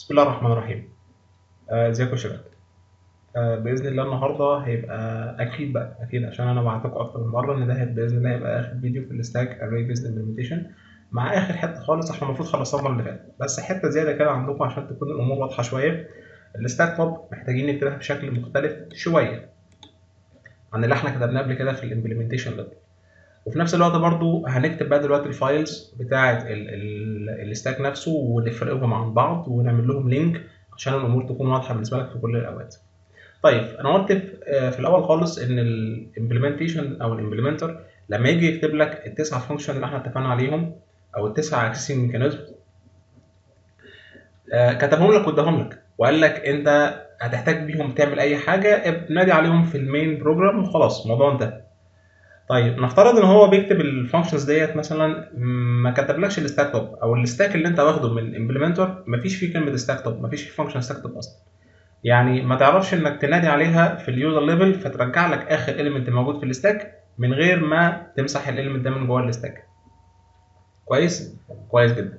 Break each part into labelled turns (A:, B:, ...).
A: بسم الله الرحمن الرحيم آه، ازيكم يا شباب آه، باذن الله النهارده هيبقى اكيد بقى اكيد عشان انا وعدتكم اكتر من مره ان ده هيبقى باذن الله هيبقى اخر فيديو في الستاك اري بيزد امبلمنتيشن مع اخر حته خالص احنا المفروض خلصناها المره اللي فاتت بس حته زياده كده عندكم عشان تكون الامور واضحه شويه الستاك توب محتاجين نكتبها بشكل مختلف شويه عن اللي احنا كتبناه قبل كده في الامبلمنتيشن ليفل وفي نفس الوقت برضو هنكتب بقى دلوقتي الفايلز بتاعه الستاك نفسه ونفرقهم عن بعض ونعمل لهم لينك عشان الامور تكون واضحه بالنسبه لك في كل الاوقات طيب انا قلت في الاول خالص ان الامبلمنتيشن او الامبلمنتر لما يجي يكتب لك التسعه فانكشن اللي احنا اتفقنا عليهم او التسعه اكسسنج ميكانيزم كتبهم لك واداهم لك وقال لك انت هتحتاج بيهم تعمل اي حاجه نادي عليهم في المين بروجرام وخلاص الموضوع انتهى طيب نفترض ان هو بيكتب الفانكشنز ديت مثلا ما كتبلكش الستاك توب او الستاك اللي انت واخده من امبلمنتور مفيش فيه كلمه ستاك توب مفيش فيه فانكشن ستاك توب اصلا يعني ما تعرفش انك تنادي عليها في اليوزر ليفل فترجع لك اخر اليمنت موجود في الستاك من غير ما تمسح الاليمنت ده من جوه الستاك كويس كويس جدا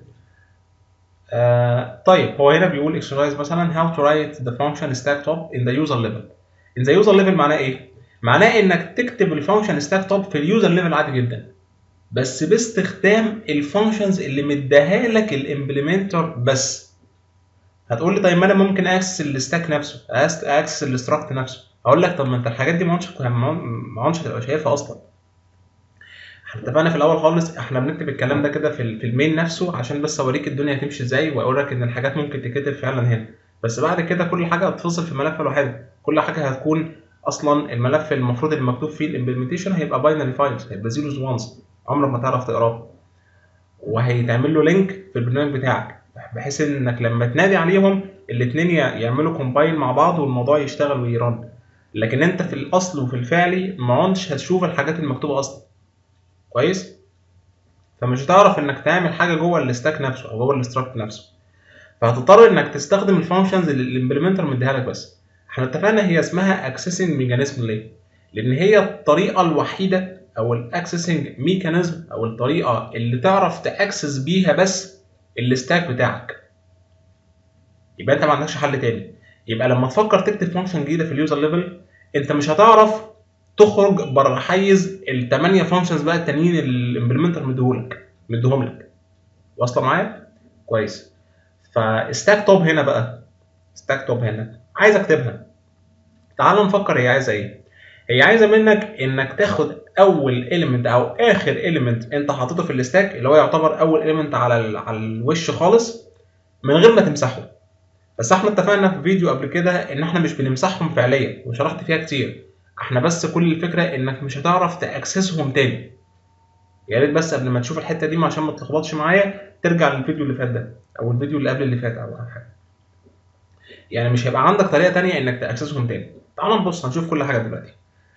A: آه طيب هو هنا بيقول exercise مثلا how to write the function stack top in the user level in the user level معناه ايه معناه انك تكتب الفانكشن ستاك توب في اليوزر ليفل عادي جدا بس باستخدام الفانكشنز اللي مديها لك الامبلمنتور بس هتقول لي طيب ما انا ممكن اكسس الستاك نفسه اكسس الاستراكت نفسه هقول لك طب ما انت الحاجات دي ما عادش ما عادش هتبقى شايفها اصلا احنا اتفقنا في الاول خالص احنا بنكتب الكلام ده كده في, في المين نفسه عشان بس اوريك الدنيا هتمشي ازاي واقول لك ان الحاجات ممكن تتكتب فعلا هنا بس بعد كده كل حاجه هتفصل في ملف لوحدها كل حاجه هتكون اصلا الملف المفروض اللي مكتوب فيه الامبلمنتيشن هيبقى باينري فايلز هيبقى زيروز وانز عمرك ما تعرف تقراه وهيتعمل له لينك في البرنامج بتاعك بحيث انك لما تنادي عليهم الاثنين يعملوا كومباين مع بعض والموضوع يشتغل ويرن لكن انت في الاصل وفي الفعلي ما عدتش هتشوف الحاجات المكتوبه اصلا كويس فمش هتعرف انك تعمل حاجه جوه الستاك نفسه او جوه الاستراكت نفسه فهتضطر انك تستخدم الفانكشنز اللي الامبلمنتر مديها لك بس احنا اتفقنا هي اسمها اكسسنج ميكانيزم ليه؟ لان هي الطريقه الوحيده او الاكسسنج ميكانيزم او الطريقه اللي تعرف تاكسس بيها بس الستاك بتاعك يبقى انت ما عندكش حل تاني يبقى لما تفكر تكتب فانكشن جديده في اليوزر ليفل انت مش هتعرف تخرج بره حيز الثمانيه فانكشنز بقى التانيين اللي الامبلمنتر مديهولك مديهم لك واصله معايا كويس فستاك توب هنا بقى ستاك توب هنا عايز اكتبها تعال نفكر هي عايزه ايه هي عايزه منك انك تاخد اول اليمنت او اخر اليمنت انت حاططه في الستاك اللي هو يعتبر اول اليمنت على على الوش خالص من غير ما تمسحه بس احنا اتفقنا في فيديو قبل كده ان احنا مش بنمسحهم فعليا وشرحت فيها كتير احنا بس كل الفكره انك مش هتعرف تاكسسهم تاني يا ريت بس قبل ما تشوف الحته دي عشان ما تلخبطش معايا ترجع للفيديو اللي فات ده او الفيديو اللي قبل اللي فات او حاجه يعني مش هيبقى عندك طريقه تانية انك تاكسسهم تاني تعال نبص هنشوف كل حاجه دلوقتي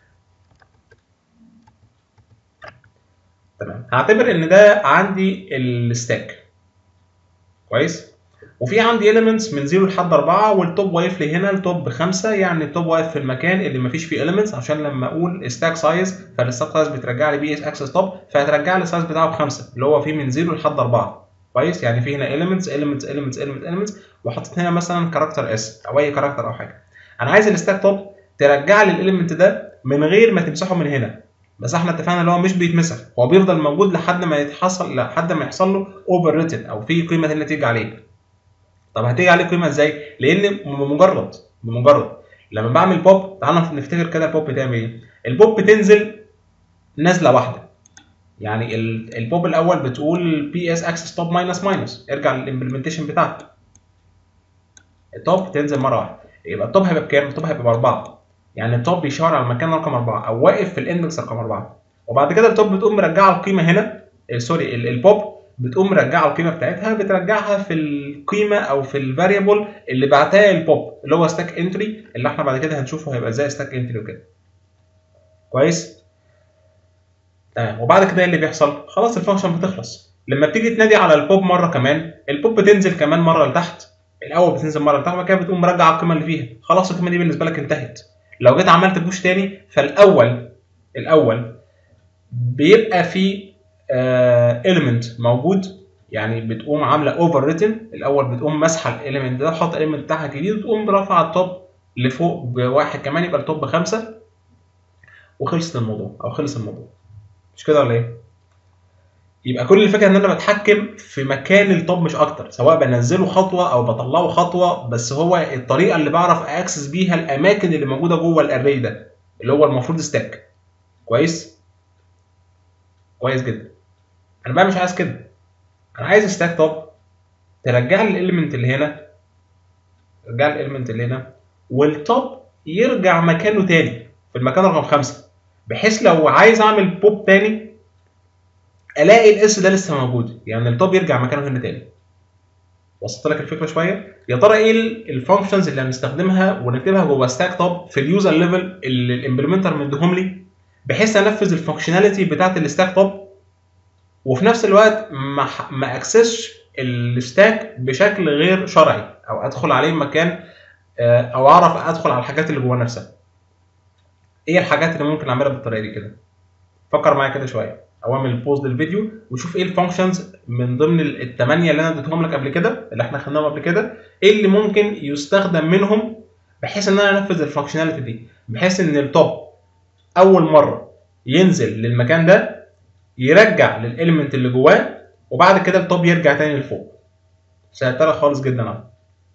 A: تمام هعتبر ان ده عندي الستاك كويس وفي عندي elements من 0 لحد 4 والتوب واقف لي هنا التوب 5 يعني التوب واقف في المكان اللي مفيش فيه elements عشان لما اقول stack size فالستاك سايز بترجع لي بي اس اكسس توب فهترجع لي السايز بتاعه بخمسه اللي هو فيه من 0 لحد 4 كويس يعني في هنا elements elements elements elements elements وحطيت هنا مثلا كاركتر اس او اي كاركتر او حاجه انا عايز الستاك توب ترجع لي الاليمنت ده من غير ما تمسحه من هنا بس احنا اتفقنا ان هو مش بيتمسح هو بيفضل موجود لحد ما يتحصل لحد ما يحصل له اوفر ريتن او في قيمه ثانيه تيجي عليه طب هتيجي عليه قيمه ازاي لان بمجرد بمجرد لما بعمل بوب تعال نفتكر كده البوب بتعمل ايه البوب بتنزل نازله واحده يعني البوب الاول بتقول بي اس اكسس توب ماينس ماينس ارجع للامبلمنتيشن بتاعتك التوب تنزل مره واحده يبقى التوب هيبقى بكام؟ التوب هيبقى باربعه يعني التوب بيشاور على المكان رقم اربعه او واقف في الاندكس رقم اربعه وبعد كده التوب بتقوم مرجعه القيمه هنا سوري البوب بتقوم مرجعه القيمه بتاعتها بترجعها في القيمه او في الفاريبل اللي بعتها البوب اللي هو ستاك انتري اللي احنا بعد كده هنشوفه هيبقى ازاي ستاك انتري وكده كويس تمام وبعد كده ايه اللي بيحصل خلاص الفانكشن بتخلص لما بتيجي تنادي على البوب مره كمان البوب بتنزل كمان مره لتحت الاول بتنزل مره لتحت وبعد كده بتقوم مرجع القيمه اللي فيها خلاص القيمه دي بالنسبه لك انتهت لو جيت عملت بوش تاني فالاول الاول بيبقى فيه اليمنت موجود يعني بتقوم عامله اوفر ريتن الاول بتقوم ماسحه الاليمنت ده حاطط الاليمنت بتاعها جديد وتقوم رافعه التوب لفوق بواحد كمان يبقى التوب بخمسه وخلصت الموضوع او خلص الموضوع مش كده ولا ايه؟ يبقى كل الفكره ان انا بتحكم في مكان التوب مش اكتر سواء بنزله خطوه او بطلعه خطوه بس هو الطريقه اللي بعرف اكسس بيها الاماكن اللي موجوده جوه الاري ده اللي هو المفروض ستاك كويس كويس جدا انا بقى مش عايز كده انا عايز ستاك توب ترجع لي الاليمنت اللي هنا ترجع لي الاليمنت اللي هنا والتوب يرجع مكانه تاني في المكان رقم خمسة بحيث لو عايز اعمل بوب تاني الاقي الاس ده لسه موجود يعني التوب يرجع مكانه هنا تاني وصلت لك الفكره شويه يا ترى ايه الفانكشنز اللي هنستخدمها ونكتبها جوه ستاك توب في اليوزر ليفل اللي الامبلمنتر مديهم لي بحيث انفذ الفانكشناليتي بتاعت الستاك توب وفي نفس الوقت ما ما اكسسش الستاك بشكل غير شرعي او ادخل عليه مكان او اعرف ادخل على الحاجات اللي جوه نفسها ايه الحاجات اللي ممكن اعملها بالطريقه دي كده فكر معايا كده شويه او اعمل بوز للفيديو وشوف ايه الفانكشنز من ضمن الثمانيه اللي انا اديتهم لك قبل كده اللي احنا خدناهم قبل كده ايه اللي ممكن يستخدم منهم بحيث ان انا انفذ الفانكشناليتي دي بحيث ان التوب اول مره ينزل للمكان ده يرجع للاليمنت اللي جواه وبعد كده التوب يرجع تاني لفوق سهلتها خالص جدا اهو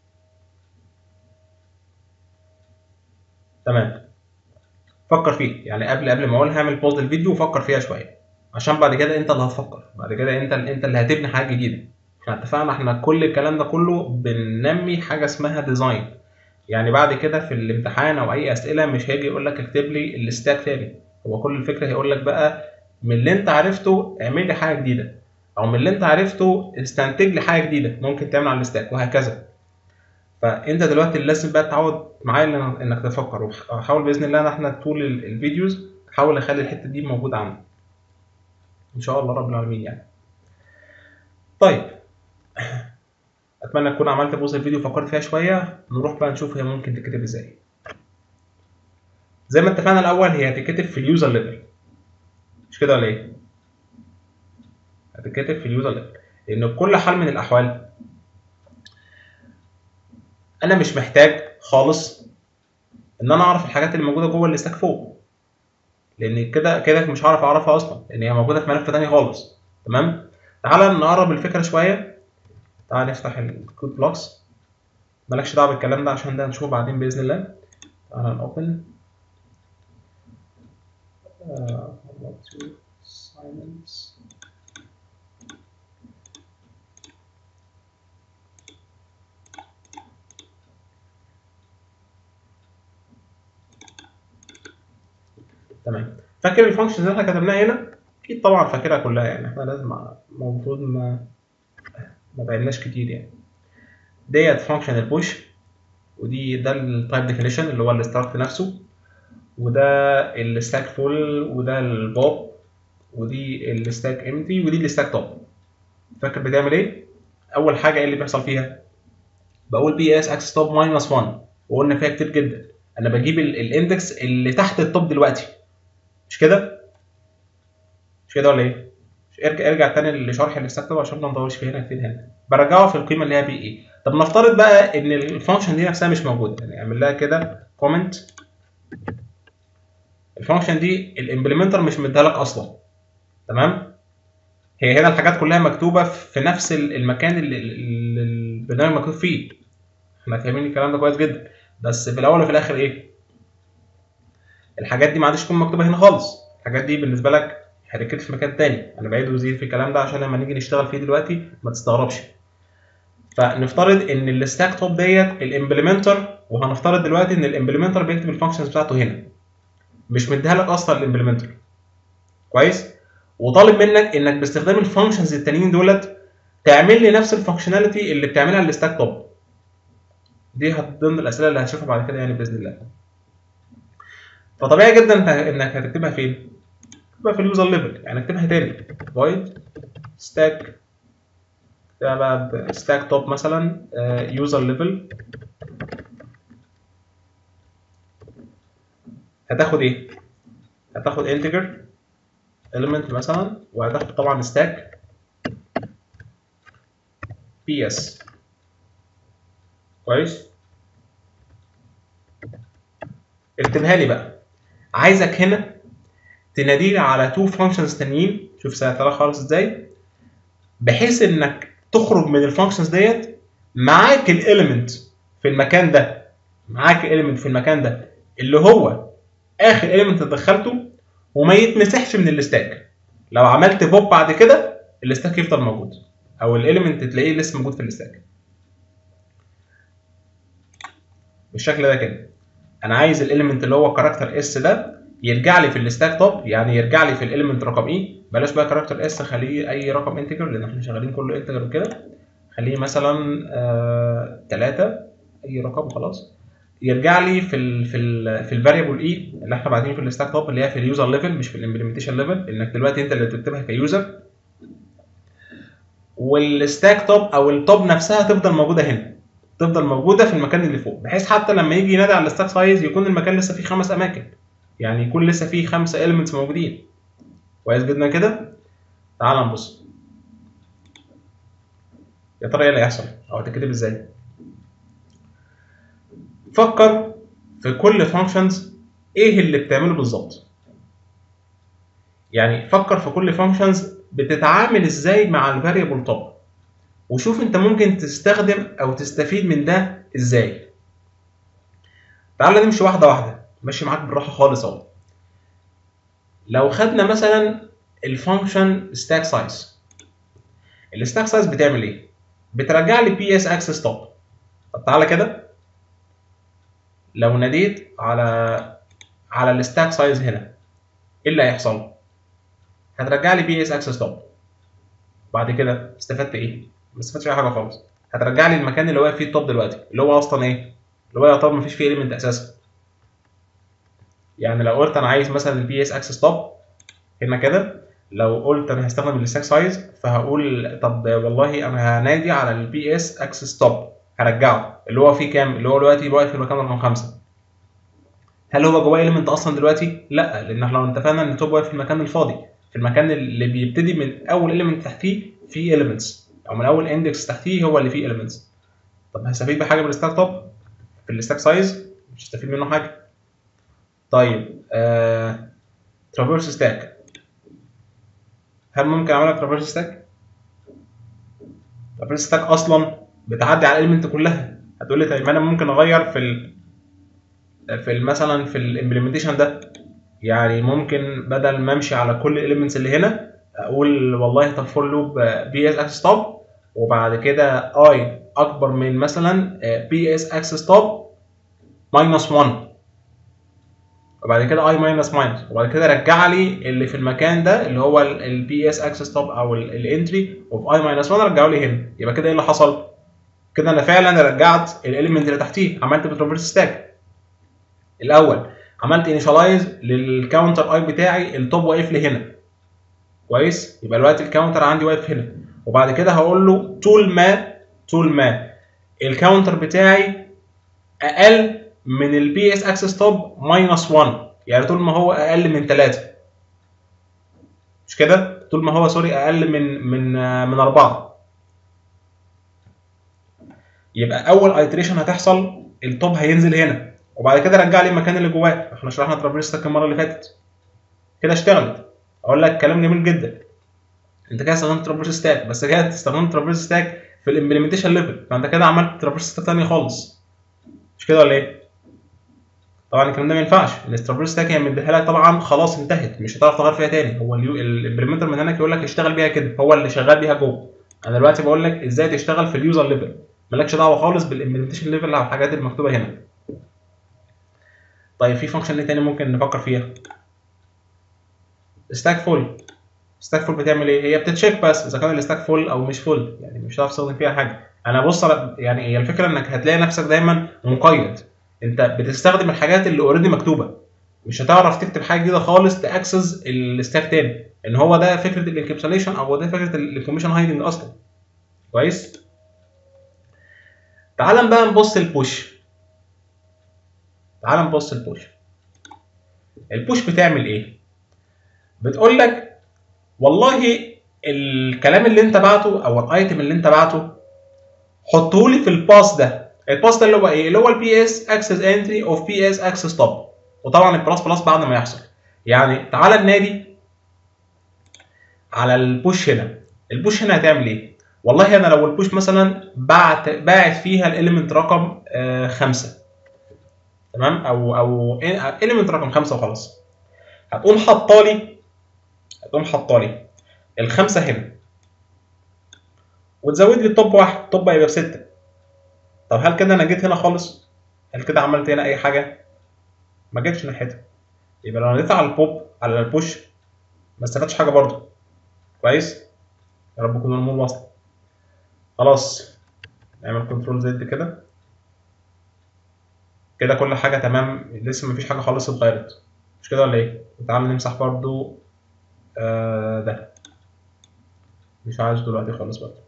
A: تمام فكر فيه يعني قبل قبل ما اقول هعمل بوز للفيديو وفكر فيها شويه عشان بعد كده انت اللي هتفكر بعد كده انت انت اللي هتبني حاجه جديده احنا اتفقنا احنا كل الكلام ده كله بننمي حاجه اسمها ديزاين يعني بعد كده في الامتحان او اي اسئله مش هيجي يقول لك اكتب لي الستاك تاني هو كل الفكره هيقول لك بقى من اللي انت عرفته اعمل لي حاجه جديده او من اللي انت عرفته استنتج لي حاجه جديده ممكن تعمل على الستاك وهكذا فانت دلوقتي لازم بقى تتعود معايا انك تفكر وحاول باذن الله ان احنا طول الفيديوز احاول اخلي الحته دي موجوده عندك ان شاء الله رب العالمين يعني طيب اتمنى تكون عملت بوز الفيديو وفكرت فيها شويه نروح بقى نشوف هي ممكن تتكتب ازاي زي ما اتفقنا الاول هي هتتكتب في اليوزر ليفل مش كده ولا ايه هتتكتب في اليوزر ليفل لان بكل حال من الاحوال انا مش محتاج خالص ان انا اعرف الحاجات اللي موجوده جوه الاستاك فوق لان كده كده مش هعرف اعرفها اصلا لان هي موجوده في ملف تاني خالص تمام تعالى نقرب الفكره شويه تعال نفتح الكود بلوكس مالكش دعوه بالكلام ده عشان ده هنشوفه بعدين باذن الله تعالى نوبن تمام فاكر الفانكشنز اللي احنا كتبناها هنا اكيد طبعا فاكرها كلها يعني احنا لازم المفروض ما ما بقيناش كتير يعني ديت فانكشن البوش ودي ده التايب ديفينيشن اللي هو الاستراكت نفسه وده الستاك فول وده البوب ودي الستاك امتي ودي الستاك توب فاكر بتعمل ايه اول حاجه ايه اللي بيحصل فيها بقول بي اس اكسس توب ماينس 1 وقلنا فيها كتير جدا انا بجيب الاندكس اللي تحت التوب دلوقتي مش كده مش كده ولا ايه ارجع ارجع تاني لشرح الستاك توب عشان ما نطولش فيه هنا كتير هنا برجعه في القيمه اللي هي بي ايه طب نفترض بقى ان الفانكشن دي نفسها مش موجوده يعني اعمل لها كده كومنت الفانكشن دي الامبلمنتر مش مديها لك اصلا تمام هي هنا الحاجات كلها مكتوبه في نفس المكان اللي البرنامج مكتوب فيه احنا فاهمين الكلام ده كويس جدا بس في الاول وفي الاخر ايه الحاجات دي ما عادش تكون مكتوبه هنا خالص الحاجات دي بالنسبه لك هتتكتب في مكان تاني انا بعيد وزيد في الكلام ده عشان لما نيجي نشتغل فيه دلوقتي ما تستغربش فنفترض ان الستاك توب ديت الامبلمنتر وهنفترض دلوقتي ان الامبلمنتر بيكتب الفانكشنز بتاعته هنا مش مديها لك اصلا الامبلمنتر كويس وطالب منك انك باستخدام الفانكشنز التانيين دولت تعمل لي نفس الفانكشناليتي اللي بتعملها الستاك توب دي ضمن الاسئله اللي هنشوفها بعد كده يعني باذن الله فطبيعي جدا انك هتكتبها فين تكتبها في اليوزر ليفل يعني اكتبها تاني void stack ده بقى ستاك توب مثلا يوزر ليفل هتاخد ايه هتاخد integer element مثلا وهتاخد طبعا stack بي اس كويس اكتبها لي بقى عايزك هنا تنادي لي على تو فانكشنز تانيين شوف سهلتها خالص ازاي بحيث انك تخرج من الفانكشنز ديت معاك الاليمنت في المكان ده معاك الاليمنت في المكان ده اللي هو اخر اليمنت دخلته وما يتمسحش من الستاك لو عملت بوب بعد كده الستاك يفضل موجود او الاليمنت تلاقيه لسه موجود في الستاك بالشكل ده كده انا عايز الاليمنت اللي هو كاركتر اس ده يرجع لي في الستاك توب يعني يرجع لي في الاليمنت رقم اي بلاش بقى كاركتر اس خليه اي رقم انتجر لان احنا شغالين كله انتجر وكده خليه مثلا 3 آه اي رقم خلاص يرجع لي في ال في ال في الفاريبل اي اللي احنا باعتينه في الستاك توب اللي هي في اليوزر ليفل مش في الامبلمنتيشن ليفل انك دلوقتي انت اللي بتكتبها كيوزر والستاك توب او التوب نفسها تفضل موجوده هنا تفضل موجوده في المكان اللي فوق بحيث حتى لما يجي ينادي على الستاك سايز يكون المكان لسه فيه خمس اماكن يعني يكون لسه فيه خمسه اليمنتس موجودين كويس جدا كده تعال نبص يا ترى ايه اللي هيحصل او هتكتب ازاي فكر في كل فانكشنز ايه اللي بتعمله بالظبط يعني فكر في كل فانكشنز بتتعامل ازاي مع الفاريبل توب وشوف انت ممكن تستخدم او تستفيد من ده ازاي تعال نمشي واحده واحده ماشي معاك بالراحه خالص اهو لو خدنا مثلا الفانكشن ستاك سايز الستاك سايز بتعمل ايه بترجع لي بي اس اكسس توب طب تعالى كده لو ناديت على على الستاك سايز هنا ايه اللي هيحصل هترجع لي بي اس اكسس توب بعد كده استفدت ايه ما استفدتش اي حاجه خالص هترجع لي المكان اللي واقف فيه التوب دلوقتي اللي هو اصلا ايه اللي هو يعتبر مفيش فيه اليمنت اساسا يعني لو قلت انا عايز مثلا البي اس اكسس توب هنا كده لو قلت انا هستخدم الستاك سايز فهقول طب والله انا هنادي على البي اس اكسس توب هرجعه اللي هو فيه كام اللي هو دلوقتي واقف في المكان رقم 5 هل هو جواه اليمنت اصلا دلوقتي لا لان احنا لو اتفقنا ان التوب واقف في المكان الفاضي في المكان اللي بيبتدي من اول اليمنت تحتيه فيه اليمنتس او من اول اندكس تحتيه هو اللي فيه اليمنتس طب هستفيد بحاجه من الستاك توب في الستاك سايز مش هستفيد منه حاجه طيب آه... ترافيرس ستاك هل ممكن اعملها ترافيرس ستاك ترافيرس ستاك اصلا بتعدي على الاليمنت كلها هتقول لي طيب انا ممكن اغير في ال في ال مثلا في الامبلمنتيشن ده يعني ممكن بدل ما امشي على كل الاليمنتس اللي هنا اقول والله طب فور لوب بي اس اكسس توب وبعد كده اي اكبر من مثلا بي اس اكسس توب ماينس 1 وبعد كده اي ماينس ماينس وبعد كده رجع لي اللي في المكان ده اللي هو البي اس اكسس توب او الانتري اوف اي ماينس 1 رجعه لي هنا يبقى كده ايه اللي حصل؟ كده انا فعلا رجعت الاليمنت اللي تحتيه عملت بترافيرس ستاك الاول عملت انيشالايز للكاونتر اي بتاعي التوب واقف لي هنا كويس يبقى دلوقتي الكاونتر عندي واقف هنا وبعد كده هقول له طول ما طول ما الكاونتر بتاعي اقل من البي اس اكسس توب ماينس 1 يعني طول ما هو اقل من 3 مش كده طول ما هو سوري اقل من من من 4 يبقى اول ايتريشن هتحصل التوب هينزل هنا وبعد كده رجع لي المكان اللي جواه احنا شرحنا ترافيرس ستاك المره اللي فاتت كده اشتغلت اقول لك كلام جميل جدا انت كده استخدمت ترافيرس ستاك بس كده استخدمت ترافيرس ستاك في الامبلمنتيشن ليفل فانت كده عملت ترافيرس ستاك ثاني خالص مش كده ولا ايه؟ طبعا الكلام ده ما ينفعش ان الترافيرس ستاك هي مديها لك طبعا خلاص انتهت مش هتعرف تغير فيها تاني هو الامبلمنتر من هناك يقول لك اشتغل بيها كده هو اللي شغال بيها جوه انا دلوقتي بقول لك ازاي تشتغل في اليوزر ليفل مالكش دعوه خالص بالامبلمنتيشن ليفل او الحاجات المكتوبه هنا طيب في فانكشن ايه تاني ممكن نفكر فيها ستاك فول ستاك فول بتعمل ايه هي بتتشيك بس اذا كان الستاك فول او مش فول يعني مش هتعرف تستخدم فيها حاجه انا بص يعني هي الفكره انك هتلاقي نفسك دايما مقيد انت بتستخدم الحاجات اللي اوريدي مكتوبه مش هتعرف تكتب حاجه جديده خالص تاكسس الستاك تاني ان هو ده فكره الانكابسوليشن او ده فكره الانفورميشن هايدنج اصلا كويس تعال بقى نبص البوش تعال نبص البوش البوش بتعمل ايه بتقول لك والله الكلام اللي انت بعته او الايتم اللي انت بعته حطه لي في الباس ده الباس ده اللي هو ايه اللي هو البي اس اكسس انتري اوف بي اس اكسس توب وطبعا البلس بلس بعد ما يحصل يعني تعالى النادي على البوش هنا البوش هنا هتعمل ايه والله انا لو البوش مثلا بعت باعت فيها الاليمنت رقم آه خمسة تمام او او اليمنت رقم خمسة وخلاص هتقوم حطالي هتقوم حطالي الخمسة هنا وتزود لي الطب واحد الطب هيبقى بستة طب هل كده انا جيت هنا خالص هل كده عملت هنا اي حاجة ما جيتش ناحيتها يبقى لو ناديت على البوب على البوش ما استفدتش حاجة برضه كويس يا رب يكون الامور واصلة خلاص نعمل كنترول زد كده كده كل حاجة تمام لسه مفيش حاجة خالص اتغيرت مش كده ولا ايه؟ تعالى نمسح برضو آه ده مش عايز دلوقتي خالص برضو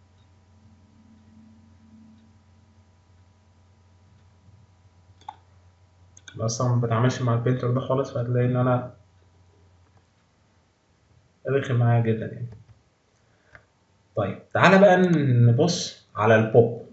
A: اصلا ما بتعاملش مع البينتر ده خالص فهتلاقي ان انا رخم معايا جدا يعني طيب تعالى بقى نبص على البوب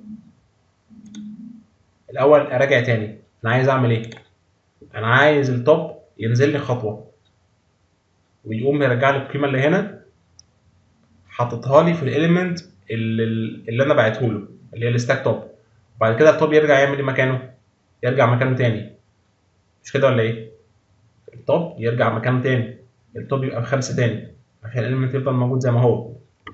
A: الاول اراجع تاني انا عايز اعمل ايه انا عايز التوب ينزل لي خطوه ويقوم يرجع لي القيمه اللي هنا حاططها لي في الاليمنت اللي, اللي انا بعته له اللي هي الستاك توب وبعد كده التوب يرجع يعمل ايه مكانه يرجع مكانه تاني مش كده ولا ايه التوب يرجع مكانه تاني التوب يبقى بخمسه تاني عشان الاليمنت يفضل موجود زي ما هو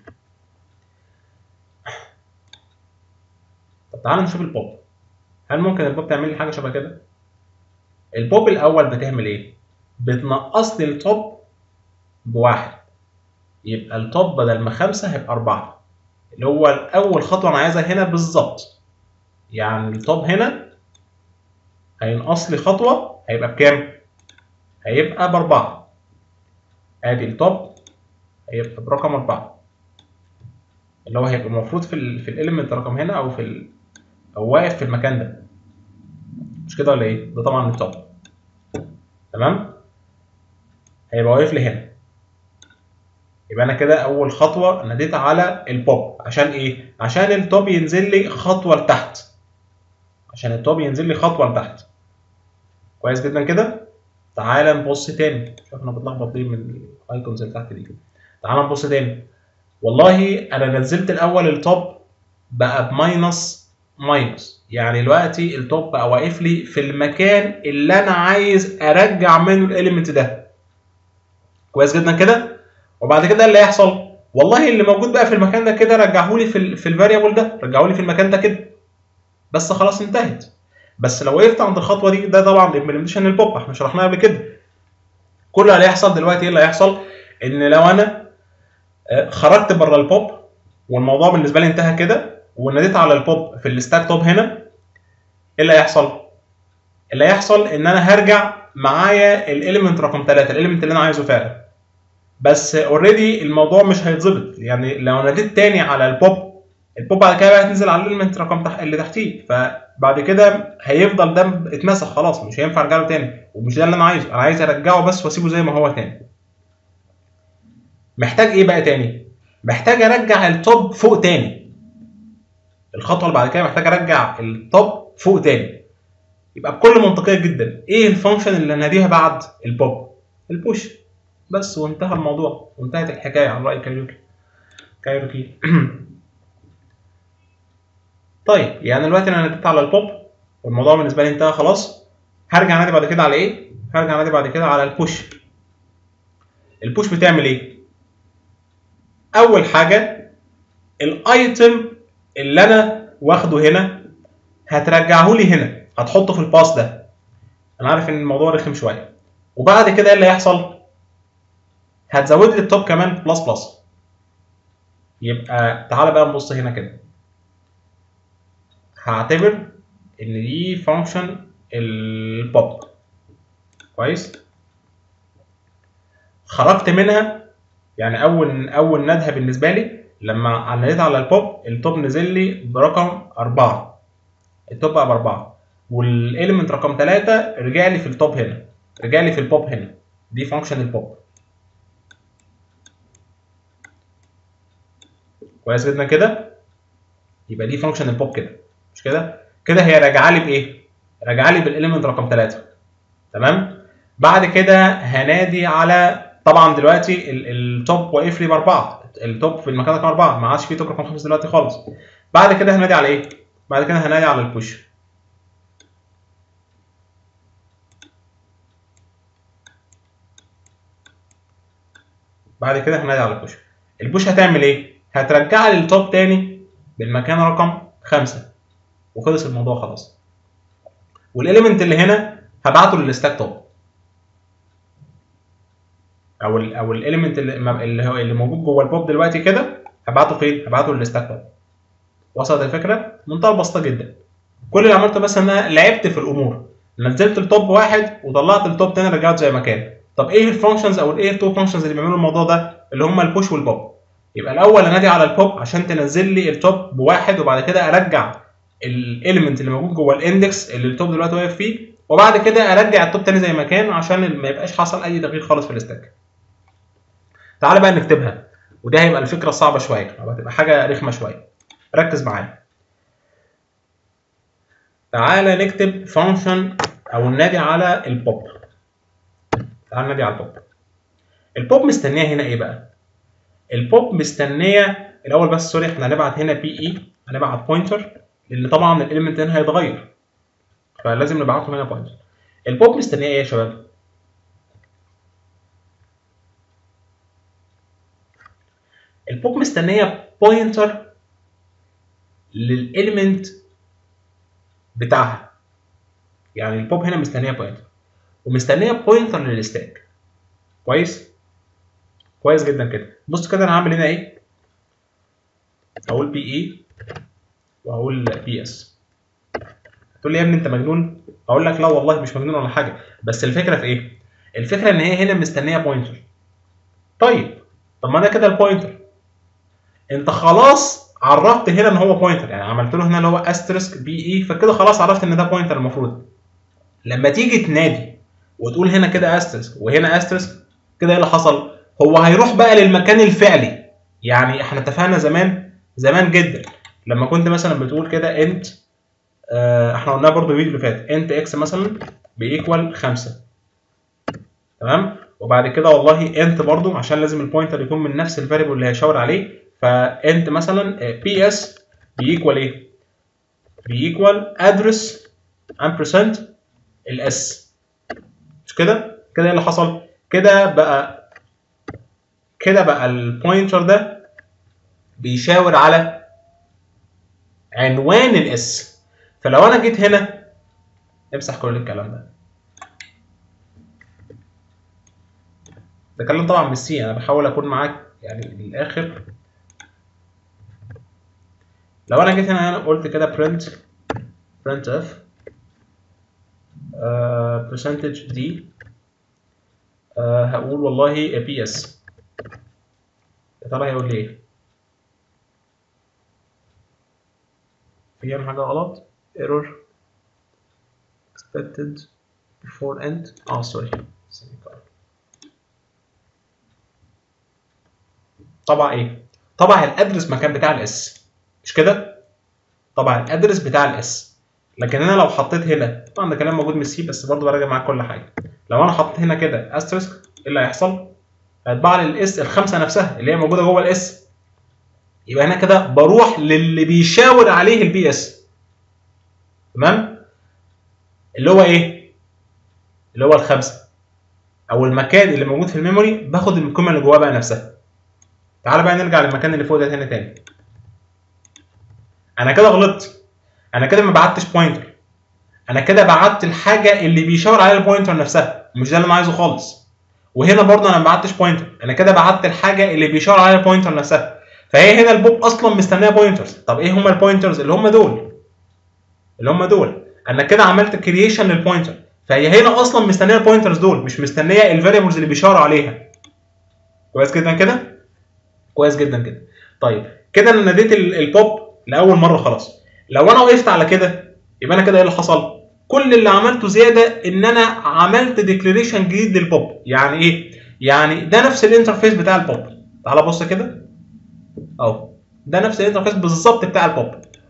A: طب تعالى نشوف البوب هل ممكن البوب تعمل لي حاجه شبه كده البوب الاول بتعمل ايه بتنقص لي التوب بواحد يبقى التوب بدل ما خمسة هيبقى أربعة اللي هو أول خطوة أنا عايزها هنا بالظبط يعني التوب هنا هينقص لي خطوة هيبقى بكام؟ هيبقى بأربعة آدي التوب هيبقى برقم أربعة اللي هو هيبقى المفروض في ال في الإليمنت رقم هنا أو في ال أو واقف في المكان ده مش كده ولا إيه؟ ده طبعا التوب تمام؟ هيبقى واقف لي هنا يبقى انا كده اول خطوه ناديت على البوب عشان ايه عشان التوب ينزل لي خطوه لتحت عشان التوب ينزل لي خطوه لتحت كويس جدا كده تعالى نبص تاني شوف انا بتلخبط ليه من الايكونز اللي تحت دي كده تعالى نبص تاني والله انا نزلت الاول التوب بقى بماينس ماينس يعني دلوقتي التوب بقى واقف لي في المكان اللي انا عايز ارجع منه الاليمنت ده كويس جدا كده وبعد كده اللي هيحصل والله اللي موجود بقى في المكان ده كده رجعه لي في ال في الفاريبل ده رجعه لي في المكان ده كده بس خلاص انتهت بس لو وقفت عند الخطوه دي ده طبعا الامبلمنتيشن البوب احنا شرحناها قبل كده كل اللي هيحصل دلوقتي ايه اللي هيحصل ان لو انا خرجت بره البوب والموضوع بالنسبه لي انتهى كده وناديت على البوب في الستاك توب هنا ايه اللي هيحصل اللي هيحصل ان انا هرجع معايا الاليمنت رقم 3 الاليمنت اللي انا عايزه فعلا بس اوريدي الموضوع مش هيتظبط يعني لو ناديت تاني على البوب البوب بعد كده بقى هتنزل على الاليمنت رقم تح... اللي تحتيه فبعد كده هيفضل ده اتمسح خلاص مش هينفع ارجع له تاني ومش ده اللي انا عايزه انا عايز ارجعه بس واسيبه زي ما هو تاني محتاج ايه بقى تاني محتاج ارجع التوب فوق تاني الخطوه اللي بعد كده محتاج ارجع التوب فوق تاني يبقى بكل منطقيه جدا ايه الفانكشن اللي هناديها بعد البوب البوش بس وانتهى الموضوع وانتهت الحكايه عن راي كايروكي كايروكي طيب يعني دلوقتي انا ناديت على البوب والموضوع بالنسبه لي انتهى خلاص هرجع نادي بعد كده على ايه؟ هرجع نادي بعد كده على البوش البوش بتعمل ايه؟ اول حاجه الايتم اللي انا واخده هنا هترجعه لي هنا هتحطه في الباس ده انا عارف ان الموضوع رخم شويه وبعد كده ايه اللي هيحصل هتزود لي التوب كمان بلس بلس يبقى تعالى بقى نبص هنا كده هعتبر ان دي فانكشن البوب كويس خرجت منها يعني اول اول ندهه بالنسبه لي لما ناديت على البوب التوب نزل لي برقم أربعة التوب بقى بأربعة والإليمنت رقم ثلاثة رجع لي في التوب هنا رجع لي في البوب هنا دي فانكشن البوب كويس جدا كده يبقى دي فانكشن البوب كده مش كده كده هي راجعه لي بايه راجعه لي بالاليمنت رقم 3 تمام بعد كده هنادي على طبعا دلوقتي التوب واقف لي باربعه التوب في المكان رقم اربعه ما عادش في توب رقم خمسه دلوقتي خالص بعد كده هنادي على ايه؟ بعد كده هنادي على البوش بعد كده هنادي على البوش البوش هتعمل ايه؟ هترجع لي التوب تاني بالمكان رقم خمسه وخلص الموضوع خلاص والاليمنت اللي هنا هبعته للستاك توب او ال او الاليمنت اللي اللي هو اللي موجود جوه البوب دلوقتي كده هبعته فين؟ هبعته للستاك توب وصلت الفكره؟ منتهى البساطه جدا كل اللي عملته بس ان انا لعبت في الامور نزلت التوب واحد وطلعت التوب تاني رجعته زي ما كان طب ايه الفانكشنز او ايه التو فانكشنز اللي بيعملوا الموضوع ده اللي هم البوش والبوب يبقى الاول انادي على البوب عشان تنزل لي التوب بواحد وبعد كده ارجع الاليمنت اللي موجود جوه الاندكس اللي التوب دلوقتي واقف فيه وبعد كده ارجع التوب تاني زي ما كان عشان ما يبقاش حصل اي تغيير خالص في الستاك تعالى بقى نكتبها وده هيبقى الفكره صعبه شويه او هتبقى حاجه رخمه شويه ركز معايا تعالى نكتب فانكشن او ننادي على البوب تعالى ننادي على البوب البوب مستنيه هنا ايه بقى البوب مستنيه الاول بس سوري احنا هنبعت هنا بي اي هنبعت بوينتر لان طبعا الاليمنت هنا هيتغير فلازم نبعته هنا بوينتر البوب مستنيه ايه يا شباب البوب مستنيه بوينتر للاليمنت بتاعها يعني البوب هنا مستنيه بوينتر ومستنيه بوينتر للستاك كويس كويس جدا كده بص كده انا هعمل هنا ايه هقول بي اي وهقول بي اس تقول لي يا ابني انت مجنون اقول لك لا والله مش مجنون ولا حاجه بس الفكره في ايه الفكره ان هي هنا مستنيه بوينتر طيب طب ما انا كده البوينتر انت خلاص عرفت هنا ان هو بوينتر يعني عملت له هنا اللي هو استرسك بي اي فكده خلاص عرفت ان ده بوينتر المفروض لما تيجي تنادي وتقول هنا كده استرسك وهنا استرسك كده ايه اللي حصل هو هيروح بقى للمكان الفعلي يعني احنا اتفقنا زمان زمان جدا لما كنت مثلا بتقول كده انت اه احنا قلناها برضو الفيديو اللي فات انت اكس مثلا بيكوال 5 تمام وبعد كده والله انت برضو عشان لازم البوينتر يكون من نفس الفاريبل اللي هيشاور عليه فانت مثلا بي اس بيكوال ايه بيكوال ادرس امبرسنت الاس مش كده كده ايه اللي حصل كده بقى كده بقى البوينتر ده بيشاور على عنوان الاس فلو انا جيت هنا امسح كل الكلام ده ده كلام طبعا من السي انا بحاول اكون معاك يعني للاخر لو انا جيت هنا قلت كده print printf uh, percentage d uh, هقول والله ps يا ترى هيقول لي ايه في هنا حاجه غلط error expected before end اه سوري طبع ايه طبع الادرس مكان بتاع الاس مش كده طبعا الادرس بتاع الاس لكن انا لو حطيت هنا طبعا ده كلام موجود من السي بس برضه براجع معاك كل حاجه لو انا حطيت هنا كده استرسك ايه اللي هيحصل هيطبع لي الاس الخمسه نفسها اللي هي موجوده جوه الاس يبقى هنا كده بروح للي بيشاور عليه البي اس تمام اللي هو ايه اللي هو الخمسه او المكان اللي موجود في الميموري باخد القيمه اللي جواه بقى نفسها تعال بقى نرجع للمكان اللي فوق ده تاني تاني انا كده غلطت انا كده ما بعتش بوينتر انا كده بعت الحاجه اللي بيشاور عليها البوينتر نفسها مش ده اللي انا عايزه خالص وهنا برضه انا ما بعتش بوينتر انا كده بعت الحاجه اللي بيشاور عليها البوينتر نفسها فهي هنا البوب اصلا مستنيه بوينترز طب ايه هما البوينترز اللي هم دول اللي هم دول انا كده عملت كرييشن للبوينتر فهي هنا اصلا مستنيه البوينترز دول مش مستنيه الفاريبلز اللي بيشاوروا عليها كويس جدا كده كويس جدا كده طيب كده انا ناديت البوب لاول مره خلاص لو انا وقفت على كده يبقى انا كده ايه اللي حصل كل اللي عملته زياده ان انا عملت ديكلاريشن جديد للبوب يعني ايه يعني ده نفس الانترفيس بتاع البوب تعال بص كده اهو ده نفس الانترفيس بالظبط بتاع البوب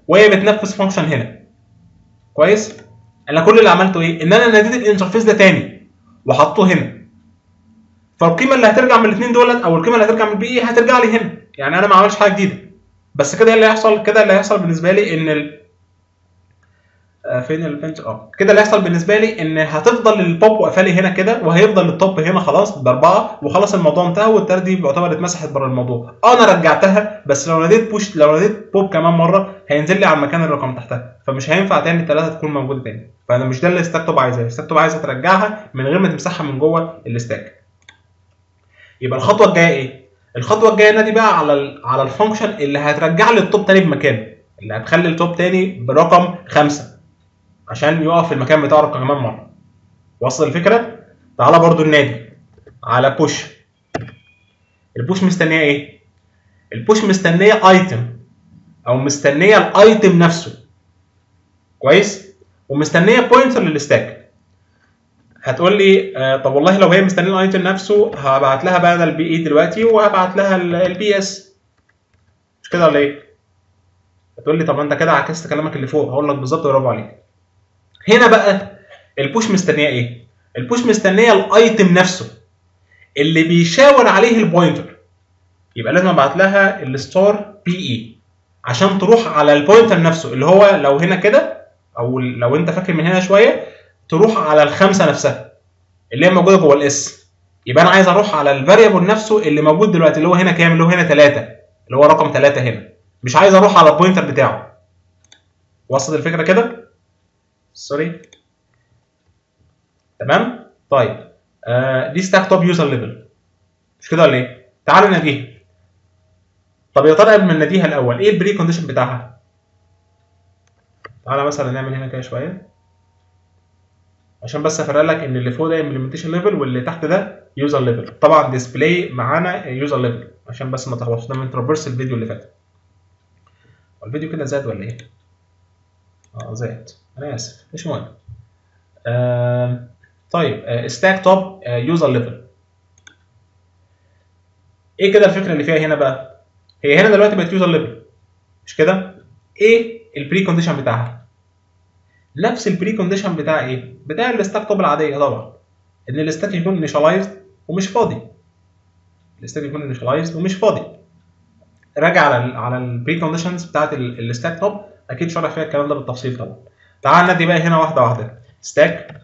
A: وهي بتنفذ فانكشن هنا كويس انا كل اللي عملته ايه ان انا ناديت الانترفيس ده تاني وحطوه هنا فالقيمه اللي هترجع من الاثنين دولت او القيمه اللي هترجع من البي اي هترجع لي هنا يعني انا ما عملتش حاجه جديده بس كده اللي هيحصل كده اللي هيحصل بالنسبه لي ان ال... آه فين البنت اه كده اللي هيحصل بالنسبه لي ان هتفضل البوب واقفه لي هنا كده وهيفضل التوب هنا خلاص باربعه وخلاص الموضوع انتهى والتالت دي يعتبر اتمسحت بره الموضوع اه انا رجعتها بس لو ناديت بوش لو ناديت بوب كمان مره هينزل لي على المكان الرقم تحتها فمش هينفع تاني الثلاثه تكون موجوده تاني فانا مش ده اللي الستاك توب عايزاه الستاك توب عايزه ترجعها من غير ما تمسحها من جوه الستاك يبقى الخطوه الجايه ايه الخطوه الجايه نادي بقى على ال على الفانكشن اللي هترجع لي التوب تاني بمكانه اللي هتخلي التوب تاني برقم خمسة عشان يقف في المكان بتاعه رقم كمان مره وصل الفكره تعالى برضو النادي على بوش البوش مستنيه ايه البوش مستنيه ايتم او مستنيه الايتم نفسه كويس ومستنيه بوينتر للستاك هتقول لي آه طب والله لو هي مستنيه الايتم نفسه هبعت لها بقى انا البي اي دلوقتي وهبعت لها البي اس مش كده ولا ايه؟ هتقول لي طب انت كده عكست كلامك اللي فوق هقول لك بالظبط برافو عليك هنا بقى البوش مستنيه ايه؟ البوش مستنيه الايتم نفسه اللي بيشاور عليه البوينتر يبقى لازم ابعت لها الستار بي اي عشان تروح على البوينتر نفسه اللي هو لو هنا كده او لو انت فاكر من هنا شويه تروح على الخمسه نفسها اللي هي موجوده جوه الاس يبقى انا عايز اروح على الفاريبل نفسه اللي موجود دلوقتي اللي هو هنا كام اللي هو هنا 3 اللي هو رقم 3 هنا مش عايز اروح على البوينتر بتاعه وصلت الفكره كده سوري تمام طيب آه دي ستاك توب يوزر ليفل مش كده ولا ايه تعالوا ناديها طب يا ترى قبل ما نناديها الاول ايه البري كونديشن بتاعها تعالى مثلا نعمل هنا كده شويه عشان بس افرق لك ان اللي فوق ده امبلمنتيشن ليفل واللي تحت ده يوزر ليفل طبعا ديسبلاي معانا يوزر ليفل عشان بس ما تخبطش ده من ترافيرس الفيديو اللي فات الفيديو كده زاد ولا ايه اه زاد انا اسف مش مهم آه طيب ستاك توب يوزر ليفل ايه كده الفكره اللي فيها هنا بقى هي هنا دلوقتي بقت يوزر ليفل مش كده ايه البري كونديشن بتاعها نفس البري كونديشن بتاع ايه بتاع الستاك توب العاديه طبعا ان الستاك يكون انيشاليزد ومش فاضي الستاك يكون انيشاليزد ومش فاضي راجع على ال على البري كونديشنز بتاعت الستاك توب اكيد شرح فيها الكلام ده بالتفصيل طبعا تعال نادي بقى هنا واحده واحده ستاك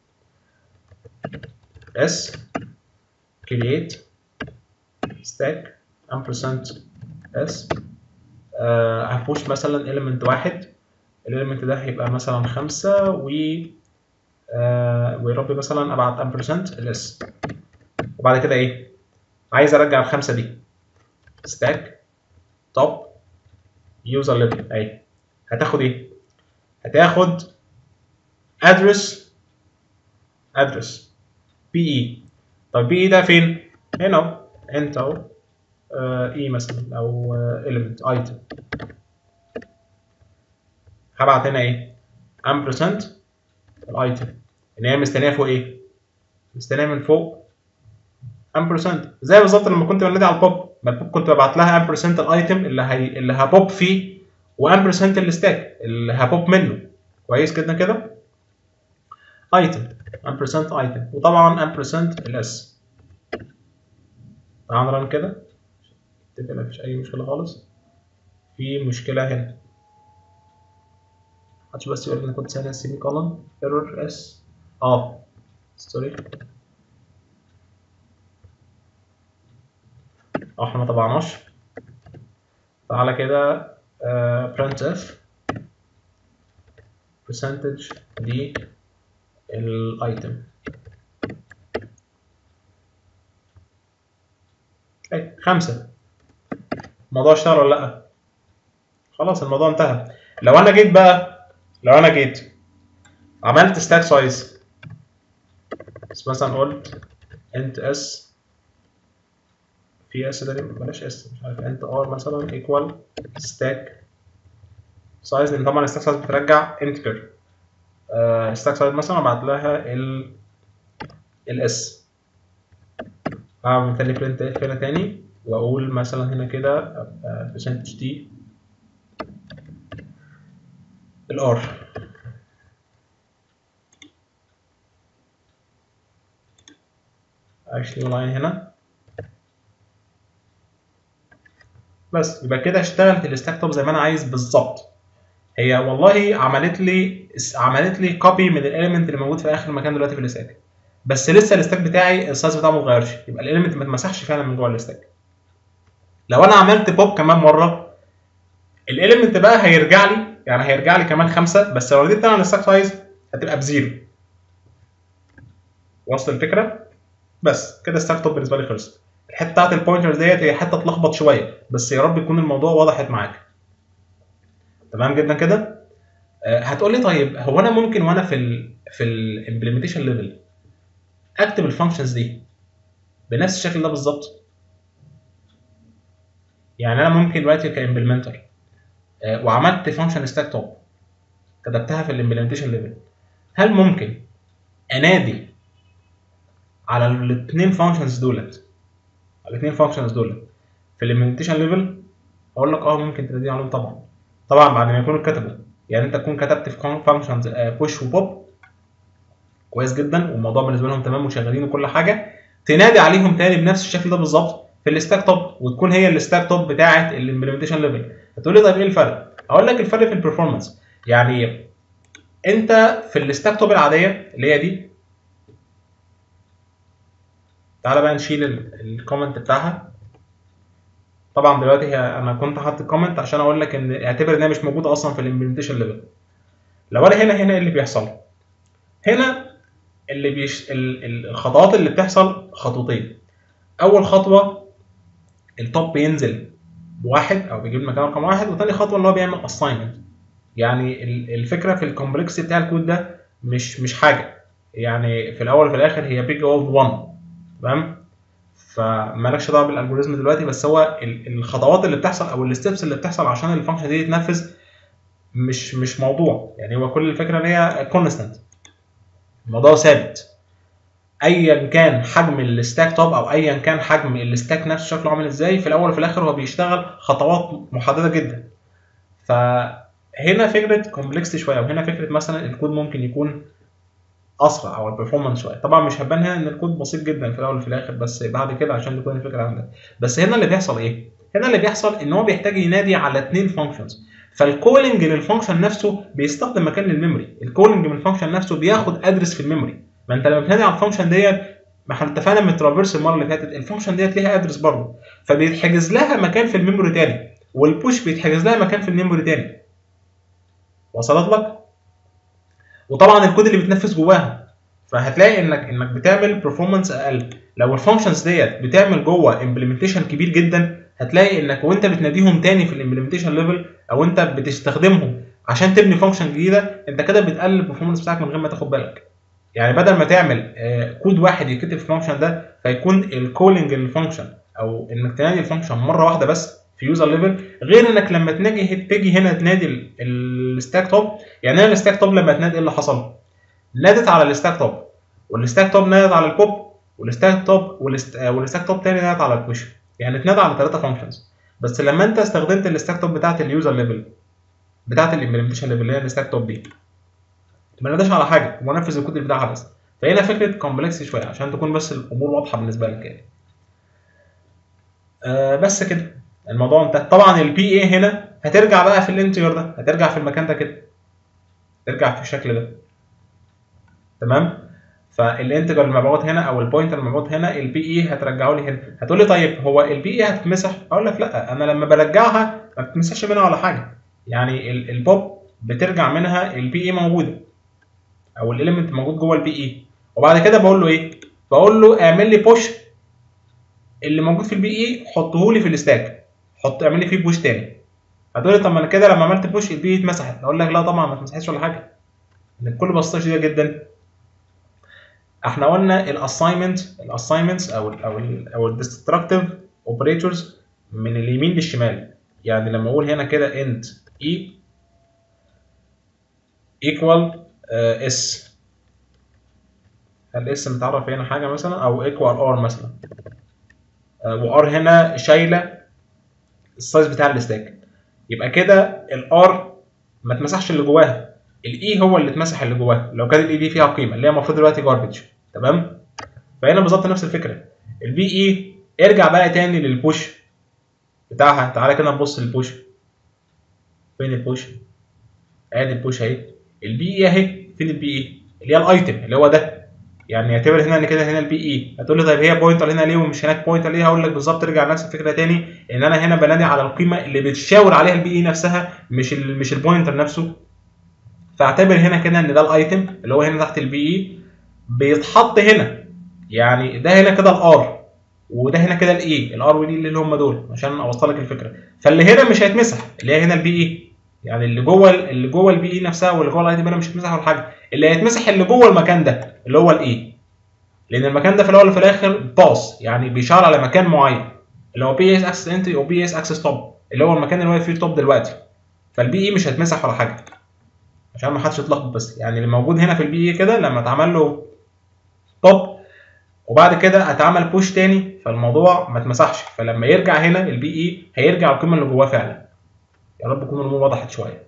A: s create stack ampersand s آه هبوش مثلا element واحد الاليمنت ده هيبقى مثلا خمسة و آه ويا رب مثلا ابعت ampersand الاس وبعد كده ايه عايز ارجع الخمسة دي stack top user level اهي هتاخد ايه هتاخد address address بي اي طب بي اي ده فين هنا اهو انت اهو اي مثلا او element item هبعت هنا ايه ampersand الايتم ان هي مستنيه فوق ايه مستنيه من فوق ampersand زي بالظبط لما كنت بنادي على البوب ما البوب كنت ببعت لها ampersand الايتم اللي هي اللي هبوب فيه وامبرسنت الستاك اللي هبوب منه كويس كده كده ايتم امبرسنت ايتم وطبعا امبرسنت الاس تعال نرن كده اتفق مفيش اي مشكله خالص في مشكله هنا محدش بس يقول لي انا كنت سامع السيمي كولن ايرور اس اه سوري اه احنا ما طبعناش تعالى كده uh, printf percentage دي الايتم اي خمسة الموضوع اشتغل ولا لا خلاص الموضوع انتهى لو انا جيت بقى لو انا جيت عملت ستاك سايز بس مثلا قلت انت اس في اس ده بلاش اس مش عارف انت ار مثلا ايكوال ستاك سايز لان طبعا الستاك سايز بترجع انتجر ستاك سايز مثلا ابعت لها ال الاس اعمل تاني برنت اف هنا تاني واقول مثلا هنا كده برسنتج دي الار actually لاين هنا بس يبقى كده اشتغلت الستاك توب زي ما انا عايز بالظبط هي والله عملت لي عملت لي كوبي من الاليمنت اللي موجود في اخر مكان دلوقتي في الستاك بس لسه الستاك بتاعي السايز بتاعه ما اتغيرش يبقى الاليمنت ما اتمسحش فعلا من جوه الستاك لو انا عملت بوب كمان مره الاليمنت بقى هيرجع لي يعني هيرجع لي كمان خمسه بس لو رديت انا الستاك سايز هتبقى بزيرو وصل الفكره بس كده الستاك توب بالنسبه لي خلصت الحته بتاعت البوينترز ديت هي حته اتلخبط شويه بس يا رب يكون الموضوع وضحت معاك تمام جدا كده آه هتقول لي طيب هو انا ممكن وانا في ال في الامبلمنتيشن ليفل اكتب الفانكشنز دي بنفس الشكل ده بالظبط يعني انا ممكن دلوقتي كامبلمنتر آه وعملت فانكشن ستاك توب كتبتها في الامبلمنتيشن ليفل هل ممكن انادي على الاثنين فانكشنز دولت على الاثنين فانكشنز دول في الامبلمنتيشن ليفل اقول لك اه ممكن تنادي عليهم طبعا طبعا بعد ما يكونوا اتكتبوا يعني انت تكون كتبت في فانكشنز بوش وبوب كويس جدا والموضوع بالنسبه لهم تمام وشغالين وكل حاجه تنادي عليهم تاني بنفس الشكل ده بالظبط في الستاك توب وتكون هي الستاك توب بتاعه الامبلمنتيشن ليفل هتقول لي طيب ايه الفرق؟ اقول لك الفرق في البرفورمانس يعني انت في الستاك توب العاديه اللي هي دي تعالى بقى نشيل الكومنت بتاعها طبعا دلوقتي هي انا كنت حاطط كومنت عشان اقول لك ان اعتبر ان هي مش موجوده اصلا في الامبلمنتيشن ليفل لو انا هنا هنا ايه اللي بيحصل هنا اللي بيش الخطوات اللي بتحصل خطوتين اول خطوه التوب بينزل بواحد او بيجيب مكان رقم واحد وتاني خطوه اللي هو بيعمل اساينمنت يعني الفكره في الكومبلكس بتاع الكود ده مش مش حاجه يعني في الاول وفي الاخر هي بيج اوف 1 تمام فمالكش دعوه بالالجوريزم دلوقتي بس هو الخطوات اللي بتحصل او الستبس اللي بتحصل عشان الفانكشن دي تتنفذ مش مش موضوع يعني هو كل الفكره ان هي كونستنت الموضوع ثابت ايا كان حجم الستاك توب او ايا كان حجم الستاك نفسه شكله عامل ازاي في الاول وفي الاخر هو بيشتغل خطوات محدده جدا فهنا فكره كومبلكس شويه وهنا فكره مثلا الكود ممكن يكون اسرع او البرفورمانس شويه طبعا مش هبان هنا ان الكود بسيط جدا في الاول وفي الاخر بس بعد كده عشان تكون الفكره عندك بس هنا اللي بيحصل ايه هنا اللي بيحصل ان هو بيحتاج ينادي على اثنين فانكشنز فالكولينج للفانكشن نفسه بيستخدم مكان للميموري الكولينج من الفانكشن نفسه بياخد ادرس في الميموري ما انت لما بتنادي على الفانكشن ديت ما احنا اتفقنا من الترافيرس المره اللي فاتت الفانكشن ديت ليها ادرس برضه فبيتحجز لها مكان في الميموري تاني والبوش بيتحجز لها مكان في الميموري تاني وصلت لك وطبعا الكود اللي بيتنفذ جواها فهتلاقي انك انك بتعمل برفورمانس اقل لو الفانكشنز ديت بتعمل جوه امبلمنتيشن كبير جدا هتلاقي انك وانت بتناديهم تاني في الامبلمنتيشن ليفل او انت بتستخدمهم عشان تبني فانكشن جديده انت كده بتقلل البرفورمانس بتاعك من غير ما تاخد بالك يعني بدل ما تعمل كود واحد يتكتب في الفانكشن ده فيكون الكولينج للفانكشن او انك تنادي الفانكشن مره واحده بس في يوزر ليفل غير انك لما تنادي تيجي هنا تنادي الستاك توب يعني انا الستاك توب لما تنادي ايه اللي حصل؟ نادت على الستاك توب والستاك توب نادت على البوب والستاك توب والستاك توب تاني نادت على البوش يعني اتنادى على ثلاثه فانكشنز بس لما انت استخدمت الستاك توب بتاعت اليوزر ليفل بتاعت الامبلمنتيشن ليفل اللي هي الستاك توب دي ما ناداش على حاجه هو نفذ الكود بتاعها بس فهنا فكره كومبلكس شويه عشان تكون بس الامور واضحه بالنسبه لك يعني آه بس كده الموضوع انتهى طبعا البي اي هنا هترجع بقى في الانتجر ده هترجع في المكان ده كده ترجع في الشكل ده تمام فالانتجر المبعوث هنا او البوينتر المبعوث هنا البي اي هترجعه لي هنا هتقول لي طيب هو البي اي هتتمسح اقول لك لا انا لما برجعها ما بتمسحش منها ولا حاجه يعني البوب بترجع منها البي اي موجوده او الاليمنت موجود جوه البي اي وبعد كده بقول له ايه بقول له اعمل لي بوش اللي موجود في البي اي حطه لي في الستاك حط اعمل لي فيه بوش تاني هتقول لي طب ما انا كده لما عملت بوش البي اي اتمسحت اقول لك لا طبعا ما اتمسحتش ولا حاجه بكل بساطه شديده جدا احنا قلنا الاساينمنت الاساينمنتس او ال او ال او الديستركتيف اوبريتورز من اليمين للشمال يعني لما اقول هنا كده انت اي ايكوال اس هل اس متعرف هنا حاجه مثلا او ايكوال ار مثلا وار هنا شايله السايز بتاع الستاك يبقى كده الار ما اتمسحش اللي جواها الاي هو اللي اتمسح اللي جواه لو كان الاي دي فيها قيمه اللي هي المفروض دلوقتي جاربج تمام فهنا بالظبط نفس الفكره البي اي ارجع بقى تاني للبوش بتاعها تعالى كده نبص للبوش فين البوش ادي البوش اهي البي اي اهي فين البي اي اللي هي الايتم اللي هو ده يعني اعتبر هنا ان كده هنا البي اي هتقول لي طيب هي بوينتر هنا ليه ومش هناك بوينتر ليه هقول لك بالظبط ارجع لنفس الفكره تاني ان انا هنا بنادي على القيمه اللي بتشاور عليها البي اي نفسها مش ال مش البوينتر نفسه فاعتبر هنا كده ان ده الايتم اللي هو هنا تحت البي اي بيتحط هنا يعني ده هنا كده الار وده هنا كده الاي الار والاي اللي هم دول عشان اوصل لك الفكره فاللي هنا مش هيتمسح اللي هي هنا البي اي يعني اللي جوه اللي جوه البي اي نفسها واللي جوه الايتم هنا مش هيتمسح ولا حاجه اللي هيتمسح اللي جوه المكان ده اللي هو الاي لان المكان ده في الاول وفي الاخر باص يعني بيشار على مكان معين اللي هو بي اس اكسس انتري او بي اس اكسس توب اللي هو المكان اللي واقف فيه التوب دلوقتي فالبي اي مش هيتمسح ولا حاجه عشان ما حدش يتلخبط بس يعني اللي موجود هنا في البي اي كده لما اتعمل له توب وبعد كده اتعمل بوش تاني فالموضوع ما اتمسحش فلما يرجع هنا البي اي هيرجع القيمه اللي جواه فعلا يا رب تكون الامور وضحت شويه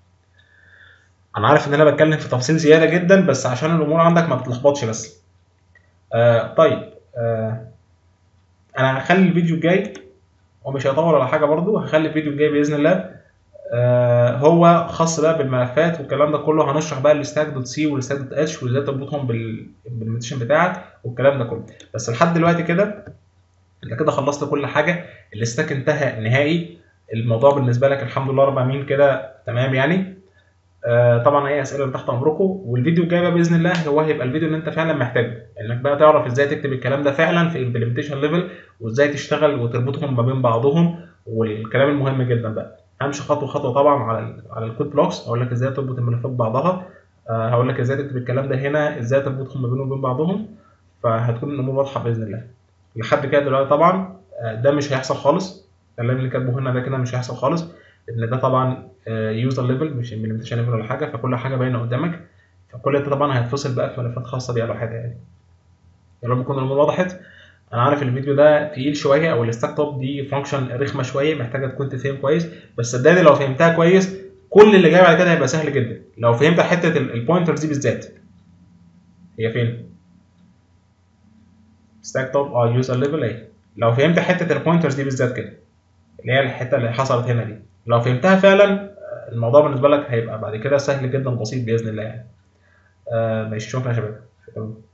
A: انا عارف ان انا بتكلم في تفاصيل زياده جدا بس عشان الامور عندك ما بتلخبطش بس آه طيب آه انا هخلي الفيديو الجاي ومش هيطول ولا حاجه برضو هخلي الفيديو الجاي باذن الله آه هو خاص بقى بالملفات والكلام ده كله هنشرح بقى الستاك دوت سي والستاك دوت اتش وازاي تربطهم بالامبلمنتيشن بتاعك والكلام ده كله بس لحد دلوقتي كده انت كده خلصت كل حاجه الستاك انتهى نهائي الموضوع بالنسبه لك الحمد لله رب العالمين كده تمام يعني آه طبعا اي اسئله تحت امركم والفيديو الجاي بقى باذن الله هو هيبقى الفيديو اللي انت فعلا محتاجه انك بقى تعرف ازاي تكتب الكلام ده فعلا في امبلمنتيشن ليفل وازاي تشتغل وتربطهم ما بين بعضهم والكلام المهم جدا بقى همشي خطوه خطوه طبعا على ال على الكود بلوكس هقول لك ازاي تربط الملفات ببعضها آه هقول لك ازاي تكتب الكلام ده هنا ازاي تربطهم ما بينهم وبين بعضهم فهتكون الامور واضحه باذن الله لحد كده دلوقتي طبعا آه ده مش هيحصل خالص الكلام اللي كاتبه هنا ده كده مش هيحصل خالص لان ده طبعا يوزر ليفل مش امبلمنتيشن ليفل ولا حاجه فكل حاجه باينه قدامك فكل ده طبعا هيتفصل بقى في ملفات خاصه بيها لوحدها يعني يا رب تكون الامور وضحت انا عارف الفيديو ده تقيل شويه او الستاك توب دي فانكشن رخمه شويه محتاجه تكون تفهم كويس بس صدقني لو فهمتها كويس كل اللي جاي بعد كده هيبقى سهل جدا لو فهمت حته البوينترز دي بالذات هي فين ستاك توب اه يوزر ليفل اهي لو فهمت حته البوينترز دي بالذات كده اللي هي الحته اللي حصلت هنا دي لو فهمتها فعلا الموضوع بالنسبه لك هيبقى بعد كده سهل جدا بسيط باذن الله يعني آه ماشي شكرا يا شباب شكرا